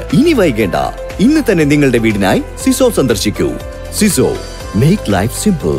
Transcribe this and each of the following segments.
ഇനി വൈകേണ്ട ഇന്ന് തന്നെ നിങ്ങളുടെ വീടിനായി സിസോ സന്ദർശിക്കൂ സിസോ മേക്ക് ലൈഫ് സിമ്പിൾ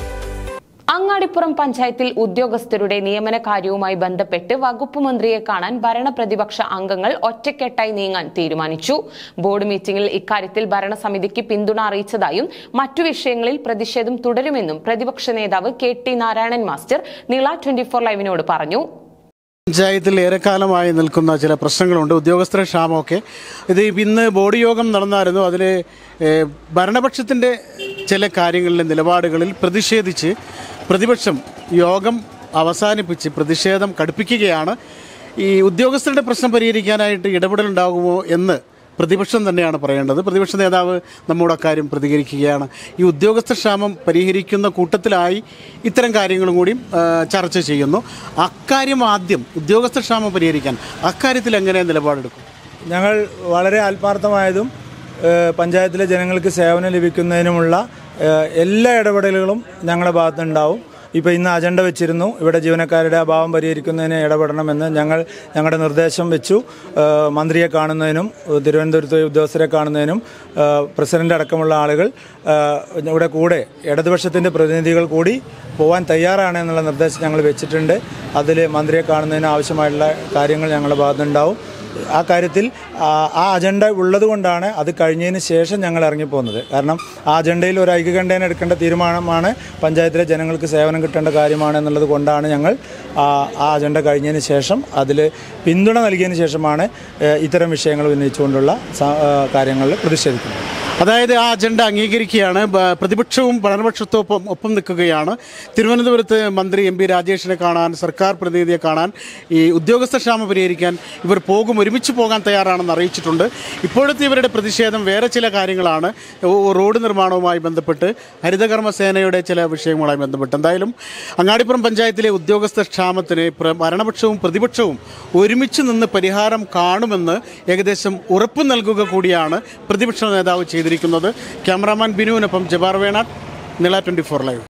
അങ്ങാടിപ്പുറം പഞ്ചായത്തിൽ ഉദ്യോഗസ്ഥരുടെ നിയമന കാര്യവുമായി ബന്ധപ്പെട്ട് വകുപ്പ് മന്ത്രിയെ കാണാൻ ഭരണപ്രതിപക്ഷ അംഗങ്ങൾ ഒറ്റക്കെട്ടായി നീങ്ങാൻ തീരുമാനിച്ചു ബോർഡ് മീറ്റിംഗിൽ ഇക്കാര്യത്തിൽ ഭരണസമിതിക്ക് പിന്തുണ അറിയിച്ചതായും മറ്റു വിഷയങ്ങളിൽ പ്രതിഷേധം തുടരുമെന്നും പ്രതിപക്ഷ നേതാവ് കെ ടി നാരായണൻ മാസ്റ്റർ നീള ട്വന്റി ഫോർ ലൈവിനോട് പറഞ്ഞു പഞ്ചായത്തിൽ ഏറെക്കാലമായി നിൽക്കുന്ന ചില പ്രശ്നങ്ങളുണ്ട് ഉദ്യോഗസ്ഥര ക്ഷാമമൊക്കെ ഇത് ഇന്ന് ബോർഡ് യോഗം നടന്നായിരുന്നു അതിൽ ഏഹ്, ഭരണപക്ഷത്തിൻ്റെ ചില കാര്യങ്ങളിലെ നിലപാടുകളിൽ പ്രതിഷേധിച്ച് പ്രതിപക്ഷം യോഗം അവസാനിപ്പിച്ച് പ്രതിഷേധം കടുപ്പിക്കുകയാണ് ഈ ഉദ്യോഗസ്ഥരുടെ പ്രശ്നം പരിഹരിക്കാനായിട്ട് ഇടപെടലുണ്ടാകുമോ എന്ന് പ്രതിപക്ഷം തന്നെയാണ് പറയേണ്ടത് പ്രതിപക്ഷ നേതാവ് നമ്മോട് അക്കാര്യം പ്രതികരിക്കുകയാണ് ഈ ഉദ്യോഗസ്ഥ ക്ഷാമം പരിഹരിക്കുന്ന കൂട്ടത്തിലായി ഇത്തരം കാര്യങ്ങളും കൂടി ആ, ചർച്ച ചെയ്യുന്നു അക്കാര്യം ആദ്യം ഉദ്യോഗസ്ഥ ക്ഷാമം പരിഹരിക്കാൻ അക്കാര്യത്തിൽ എങ്ങനെ നിലപാടെടുക്കും ഞങ്ങൾ വളരെ ആത്മാർത്ഥമായതും ഏഹ്, പഞ്ചായത്തിലെ ജനങ്ങൾക്ക് സേവനം ലഭിക്കുന്നതിനുമുള്ള ഏഹ്, എല്ലാ ഇടപെടലുകളും ഞങ്ങളുടെ ഭാഗത്തുണ്ടാവും ഇപ്പോൾ ഇന്ന് അജണ്ട വെച്ചിരുന്നു ഇവിടെ ജീവനക്കാരുടെ അഭാവം പരിഹരിക്കുന്നതിന് ഇടപെടണമെന്ന് ഞങ്ങൾ ഞങ്ങളുടെ നിർദ്ദേശം വെച്ചു ഏഹ്, മന്ത്രിയെ കാണുന്നതിനും ഏഹ്, തിരുവനന്തപുരത്തെ ഉദ്യോഗസ്ഥരെ കാണുന്നതിനും ഏഹ്, പ്രസിഡന്റ് അടക്കമുള്ള ആളുകൾ ഏഹ്, ഇവിടെ കൂടെ ഇടതുപക്ഷത്തിൻ്റെ പ്രതിനിധികൾ കൂടി പോകാൻ തയ്യാറാണ് എന്നുള്ള നിർദ്ദേശം ഞങ്ങൾ വെച്ചിട്ടുണ്ട് അതിൽ മന്ത്രിയെ കാണുന്നതിന് ആവശ്യമായിട്ടുള്ള കാര്യങ്ങൾ ഞങ്ങളുടെ ഭാഗത്തുനിന്നുണ്ടാവും ആ കാര്യത്തിൽ ആ ആ അജണ്ട ഉള്ളത് കൊണ്ടാണ് അത് കഴിഞ്ഞതിന് ശേഷം ഞങ്ങൾ ഇറങ്ങിപ്പോകുന്നത് കാരണം ആ അജണ്ടയിൽ ഒരു ഐക്യകണ്ഠേന എടുക്കേണ്ട തീരുമാനമാണ് പഞ്ചായത്തിലെ ജനങ്ങൾക്ക് സേവനം കിട്ടേണ്ട കാര്യമാണ് എന്നുള്ളത് കൊണ്ടാണ് ഞങ്ങൾ ആ ആ അജണ്ട കഴിഞ്ഞതിന് ശേഷം അതിൽ പിന്തുണ നൽകിയതിന് ശേഷമാണ് ഏഹ്, ഇത്തരം വിഷയങ്ങൾ ഉന്നയിച്ചുകൊണ്ടുള്ള സ- ഏഹ്, കാര്യങ്ങളിൽ പ്രതിഷേധിക്കുന്നത് അതായത് ആ അജണ്ട അംഗീകരിക്കുകയാണ് ബ- പ്രതിപക്ഷവും ഭരണപക്ഷത്തോടൊപ്പം ഒപ്പം നിൽക്കുകയാണ് തിരുവനന്തപുരത്ത് മന്ത്രി എം പി രാജേഷിനെ കാണാൻ സർക്കാർ പ്രതിനിധിയെ കാണാൻ ഈ ഉദ്യോഗസ്ഥ ക്ഷാമം പരിഹരിക്കാൻ ഇവർ പോകും ഒരുമിച്ച് പോകാൻ തയ്യാറാണെന്ന് അറിയിച്ചിട്ടുണ്ട് ഇപ്പോഴത്തെ ഇവരുടെ പ്രതിഷേധം വേറെ ചില കാര്യങ്ങളാണ് ഓ- റോഡ് നിർമ്മാണവുമായി ബന്ധപ്പെട്ട് ഹരിതകർമ്മ സേനയുടെ ചില വിഷയങ്ങളുമായി ബന്ധപ്പെട്ട് എന്തായാലും അങ്ങാടിപ്പുറം പഞ്ചായത്തിലെ ഉദ്യോഗസ്ഥ ക്ഷാമത്തിന് പ്ര- ഭരണപക്ഷവും പ്രതിപക്ഷവും ഒരുമിച്ച് നിന്ന് പരിഹാരം കാണുമെന്ന് ഏകദേശം ഉറപ്പ് നൽകുക കൂടിയാണ് പ്രതിപക്ഷ നേതാവ് ചെയ്തിരിക്കുന്നത് ക്യാമറാമാൻ ബിനുവിനൊപ്പം ജബാർ വേണാട് നില ട്വൻറ്റി ഫോർ ലൈവ്